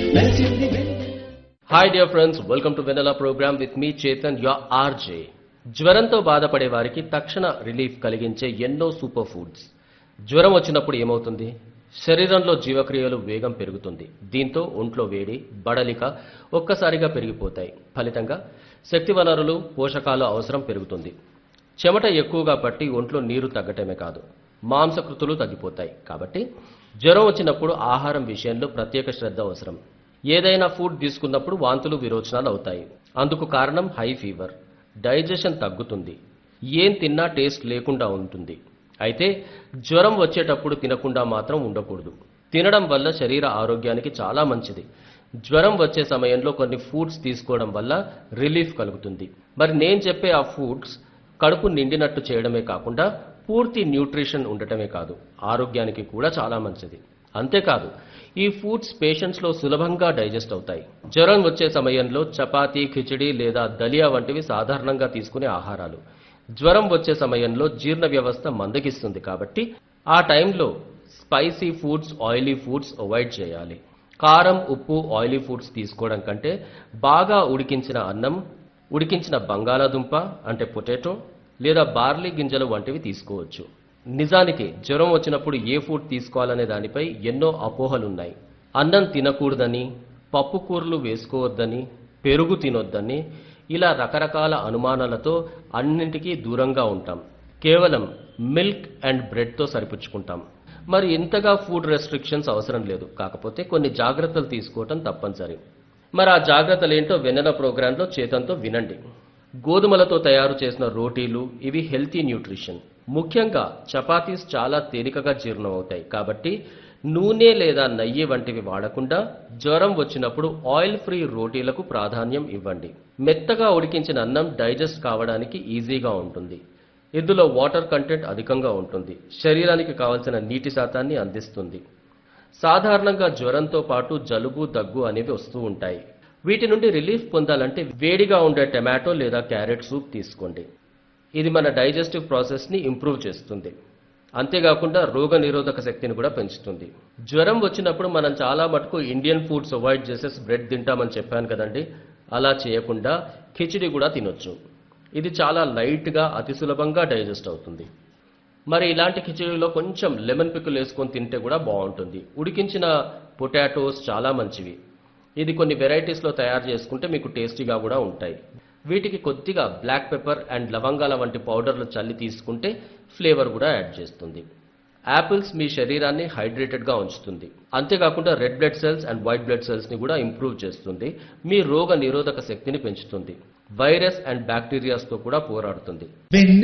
మెరిసింది వెన్నెల hi dear friends welcome to Vennela programme with me Chetan యా ఆర్జే జ్వరంతో బాధపడే వారికి తక్షణ రిలీఫ్ కలిగించే ఎన్నో సూపర్ ఫుడ్స్ జ్వరం వచ్చినప్పుడు ఏమవుతుంది శరీరంలో జీవక్రియలు వేగం పెరుగుతుంది దీంతో ఒంట్లో వేడి బడలిక ఒక్కసారిగా పెరిగిపోతాయి ఫలితంగా శక్తి వనరులు పోషకాల అవసరం పెరుగుతుంది చెమట ఎక్కువగా పట్టి ఒంట్లో నీరు తగ్గటమే కాదు మాంసకృతులు తగ్గిపోతాయి కాబట్టి జ్వరం వచ్చినప్పుడు ఆహారం విషయంలో ప్రత్యేక శ్రద్ధ అవసరం ఏదైనా ఫుడ్ తీసుకున్నప్పుడు వాంతులు విరోచనాలు అవుతాయి అందుకు కారణం హై ఫీవర్ డైజెషన్ తగ్గుతుంది ఏం తిన్నా టేస్ట్ లేకుండా ఉంటుంది అయితే జ్వరం వచ్చేటప్పుడు తినకుండా మాత్రం ఉండకూడదు తినడం వల్ల శరీర ఆరోగ్యానికి చాలా మంచిది జ్వరం వచ్చే సమయంలో కొన్ని ఫుడ్స్ తీసుకోవడం వల్ల రిలీఫ్ కలుగుతుంది మరి నేను చెప్పే ఆ ఫుడ్స్ కడుపు నిండినట్టు చేయడమే కాకుండా పూర్తి న్యూట్రిషన్ ఉండటమే కాదు ఆరోగ్యానికి కూడా చాలా మంచిది అంతేకాదు ఈ ఫుడ్స్ పేషెంట్స్లో సులభంగా డైజెస్ట్ అవుతాయి జ్వరం వచ్చే సమయంలో చపాతీ ఖిచడి లేదా దలియా వంటివి సాధారణంగా తీసుకునే ఆహారాలు జ్వరం వచ్చే సమయంలో జీర్ణ వ్యవస్థ మందగిస్తుంది కాబట్టి ఆ టైంలో spicy foods oily foods avoid చేయాలి కారం ఉప్పు ఆయిలీ ఫుడ్స్ తీసుకోవడం కంటే బాగా ఉడికించిన అన్నం ఉడికించిన బంగాళాదుంప అంటే పొటాటో లేదా బార్లీ గింజలు వంటివి తీసుకోవచ్చు నిజానికి జ్వరం వచ్చినప్పుడు ఏ ఫుడ్ తీసుకోవాలనే దానిపై ఎన్నో అపోహలున్నాయి అన్నం తినకూడదని పప్పు కూరలు వేసుకోవద్దని పెరుగు తినొద్దని ఇలా రకరకాల అనుమానాలతో అన్నింటికీ దూరంగా ఉంటాం కేవలం మిల్క్ అండ్ బ్రెడ్తో సరిపుచ్చుకుంటాం మరి ఇంతగా ఫుడ్ రెస్ట్రిక్షన్స్ అవసరం లేదు కాకపోతే కొన్ని జాగ్రత్తలు తీసుకోవటం తప్పనిసరి మరి ఆ జాగ్రత్తలు ఏంటో వెన్నెల ప్రోగ్రాంలో చేతంతో వినండి గోధుమలతో తయారు చేసిన రోటీలు ఇవి హెల్తీ న్యూట్రిషన్ ముఖ్యంగా చపాతీస్ చాలా తేలికగా జీర్ణం అవుతాయి కాబట్టి నూనె లేదా నెయ్యి వంటివి వాడకుండా జ్వరం వచ్చినప్పుడు ఆయిల్ ఫ్రీ రోటీలకు ప్రాధాన్యం ఇవ్వండి మెత్తగా ఉడికించిన అన్నం డైజెస్ట్ కావడానికి ఈజీగా ఉంటుంది ఇందులో వాటర్ కంటెంట్ అధికంగా ఉంటుంది శరీరానికి కావలసిన నీటి శాతాన్ని అందిస్తుంది సాధారణంగా జ్వరంతో పాటు జలుబు దగ్గు అనేవి వస్తూ ఉంటాయి వీటి నుండి రిలీఫ్ పొందాలంటే వేడిగా ఉండే టమాటో లేదా క్యారెట్ సూప్ తీసుకోండి ఇది మన డైజెస్టివ్ ప్రాసెస్ని ఇంప్రూవ్ చేస్తుంది అంతేకాకుండా రోగ నిరోధక శక్తిని కూడా పెంచుతుంది జ్వరం వచ్చినప్పుడు మనం చాలా మటుకు ఇండియన్ ఫుడ్స్ అవాయిడ్ చేసేసి బ్రెడ్ తింటామని చెప్పాను కదండి అలా చేయకుండా ఖిచిడి కూడా తినొచ్చు ఇది చాలా లైట్గా అతి సులభంగా డైజెస్ట్ అవుతుంది మరి ఇలాంటి కిచడీలో కొంచెం లెమన్ పిక్కులు వేసుకొని తింటే కూడా బాగుంటుంది ఉడికించిన పొటాటోస్ చాలా మంచివి ఇది కొన్ని వెరైటీస్లో తయారు చేసుకుంటే మీకు టేస్టీగా కూడా ఉంటాయి వీటికి కొద్దిగా బ్లాక్ పెప్పర్ అండ్ లవంగాల వంటి పౌడర్లు చల్లి తీసుకుంటే ఫ్లేవర్ కూడా యాడ్ చేస్తుంది యాపిల్స్ మీ శరీరాన్ని హైడ్రేటెడ్గా ఉంచుతుంది అంతేకాకుండా red blood cells and white blood సెల్స్ని కూడా ఇంప్రూవ్ చేస్తుంది మీ రోగ నిరోధక శక్తిని పెంచుతుంది వైరస్ అండ్ బ్యాక్టీరియాస్తో కూడా పోరాడుతుంది వెన్నెల